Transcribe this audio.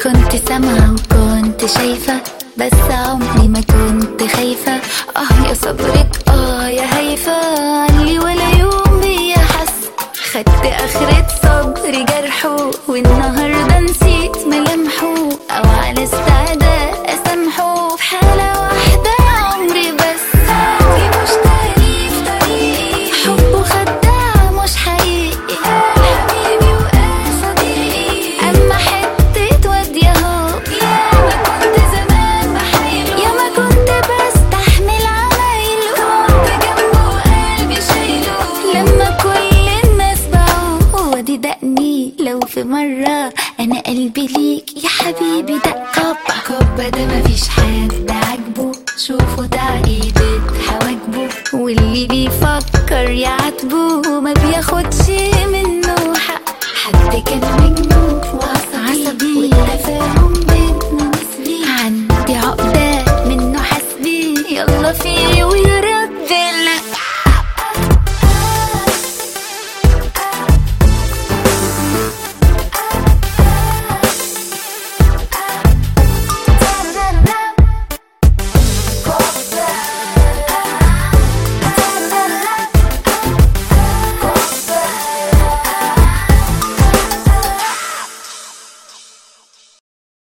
كنت سامعة وكنت شايفة بس عمري ما كنت خايفة اه يا صبرك اه يا هيفا علي ولا يوم بيا حس خدت اخرة صبري جرحه والنهاردة نسيت ملامحه او على استعداد اسامحه في حالة واحدة عمري بس في مشتري في طريقي حبه خداع مش حقيقي حبيبي وقال صديقي اما حتة واد ياهو يا ما كنت زمان بحايله يا ما كنت بستحمل عمايله كنت جنبه وقلبي شايله لما كل الناس باعوه ودي دقني لو في مرة أنا قلبي ليك يا حبيبي ده كوبا كوبا ده مفيش حد عاجبه شوفوا تعقيدة حواجبه واللي بيفكر يعاتبه ما بياخدش منه حق حد كان